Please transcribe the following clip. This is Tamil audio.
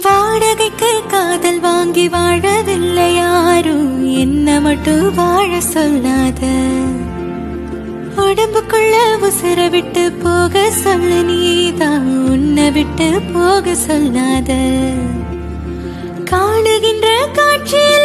வாடகைக்கு காதல் வாங்கி வாழவில்லை யாரும் என்ன மட்டும் வாழ சொல்லாத உடம்புக்குள்ள உசுர விட்டு போக சொல்லு நீதான் உன்னை விட்டு போக சொல்லாத காணுகின்ற காட்சியில்